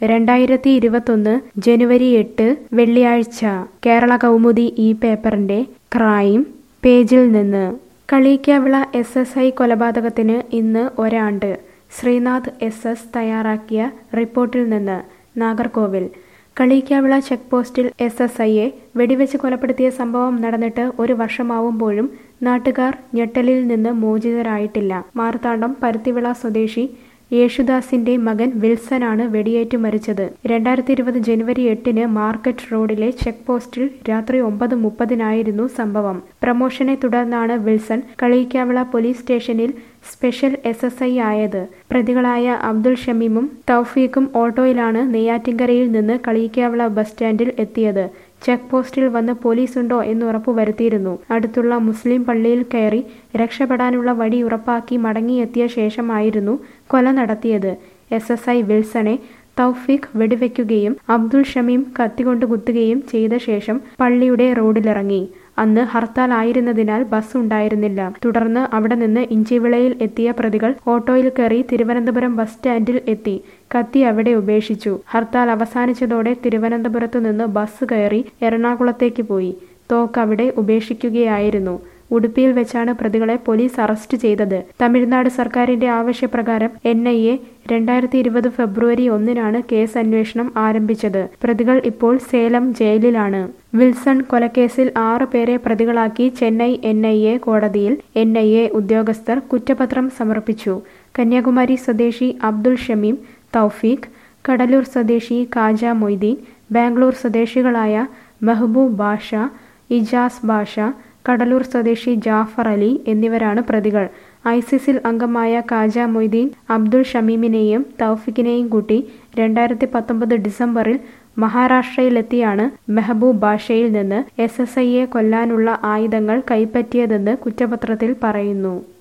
രണ്ടായിരത്തി ഇരുപത്തൊന്ന് ജനുവരി എട്ട് വെള്ളിയാഴ്ച കേരള കൗമുദി ഈ പേപ്പറിന്റെ ക്രൈം പേജിൽ നിന്ന് കളീക്കാവിള എസ് എസ് ഐ കൊലപാതകത്തിന് ഇന്ന് ഒരാണ്ട് ശ്രീനാഥ് എസ് എസ് തയ്യാറാക്കിയ റിപ്പോർട്ടിൽ നിന്ന് നാഗർകോവിൽ കളീക്കാവിള ചെക്ക് പോസ്റ്റിൽ എസ് എസ് ഐയെ വെടിവെച്ച് കൊലപ്പെടുത്തിയ സംഭവം നടന്നിട്ട് ഒരു വർഷമാവുമ്പോഴും നാട്ടുകാർ ഞെട്ടലിൽ നിന്ന് മോചിതരായിട്ടില്ല മാർത്താണ്ഡം പരുത്തിവിള സ്വദേശി യേശുദാസിന്റെ മകൻ വിൽസനാണ് വെടിയേറ്റ് മരിച്ചത് രണ്ടായിരത്തി ഇരുപത് ജനുവരി എട്ടിന് മാർക്കറ്റ് റോഡിലെ ചെക്ക് പോസ്റ്റിൽ രാത്രി ഒമ്പത് മുപ്പതിനായിരുന്നു സംഭവം പ്രമോഷനെ തുടർന്നാണ് വിൽസൺ കളീക്കാവിള പോലീസ് സ്റ്റേഷനിൽ സ്പെഷ്യൽ എസ് എസ് ഐ ആയത് പ്രതികളായ അബ്ദുൾ ഷമീമും തൗഫീഖും ഓട്ടോയിലാണ് നെയ്യാറ്റിൻകരയിൽ നിന്ന് കളീക്കാവിള ബസ് സ്റ്റാൻഡിൽ എത്തിയത് ചെക്ക് പോസ്റ്റിൽ വന്ന് പോലീസുണ്ടോ എന്ന് ഉറപ്പുവരുത്തിയിരുന്നു അടുത്തുള്ള മുസ്ലിം പള്ളിയിൽ കയറി രക്ഷപ്പെടാനുള്ള വഴി ഉറപ്പാക്കി മടങ്ങിയെത്തിയ ശേഷമായിരുന്നു കൊല നടത്തിയത് എസ് എസ് ഐ വിൽസണെ തൗഫീഖ് വെടിവെക്കുകയും അബ്ദുൾ ഷമീം കത്തികൊണ്ട് കുത്തുകയും ചെയ്ത ശേഷം പള്ളിയുടെ റോഡിലിറങ്ങി അന്ന് ഹർത്താൽ ആയിരുന്നതിനാൽ ബസ് ഉണ്ടായിരുന്നില്ല തുടർന്ന് അവിടെ നിന്ന് ഇഞ്ചിവിളയിൽ എത്തിയ പ്രതികൾ ഓട്ടോയിൽ കയറി തിരുവനന്തപുരം ബസ് സ്റ്റാൻഡിൽ എത്തി കത്തി അവിടെ ഉപേക്ഷിച്ചു ഹർത്താൽ അവസാനിച്ചതോടെ തിരുവനന്തപുരത്തു നിന്ന് ബസ് കയറി എറണാകുളത്തേക്ക് പോയി തോക്ക് അവിടെ ഉപേക്ഷിക്കുകയായിരുന്നു ഉടുപ്പിയിൽ വെച്ചാണ് പ്രതികളെ പോലീസ് അറസ്റ്റ് ചെയ്തത് തമിഴ്നാട് സർക്കാരിന്റെ ആവശ്യപ്രകാരം എൻ ഐ എ രണ്ടായിരത്തി ഇരുപത് ഫെബ്രുവരി ഒന്നിനാണ് കേസ് അന്വേഷണം ആരംഭിച്ചത് പ്രതികൾ ഇപ്പോൾ സേലം ജയിലിലാണ് വിൽസൺ കൊലക്കേസിൽ ആറ് പേരെ പ്രതികളാക്കി ചെന്നൈ എൻ ഐ എ കോടതിയിൽ എൻ ഐ എ ഉദ്യോഗസ്ഥർ കുറ്റപത്രം സമർപ്പിച്ചു കന്യാകുമാരി സ്വദേശി അബ്ദുൾ ഷമീം തൗഫീഖ് കടലൂർ സ്വദേശി കാജ മൊയ്തീൻ ബാംഗ്ലൂർ സ്വദേശികളായ മെഹബൂബ് ബാഷ ഇജാസ് ബാഷ കടലൂർ സ്വദേശി ജാഫർ അലി എന്നിവരാണ് പ്രതികൾ ഐസിസിൽ അംഗമായ കാജ മൊയ്തീൻ അബ്ദുൾ ഷമീമിനെയും തൗഫിക്കിനെയും കൂട്ടി രണ്ടായിരത്തി പത്തൊമ്പത് ഡിസംബറിൽ മഹാരാഷ്ട്രയിലെത്തിയാണ് മെഹബൂബ് ബാഷയിൽ നിന്ന് എസ് എസ് ഐയെ കൊല്ലാനുള്ള ആയുധങ്ങൾ കൈപ്പറ്റിയതെന്ന് കുറ്റപത്രത്തിൽ പറയുന്നു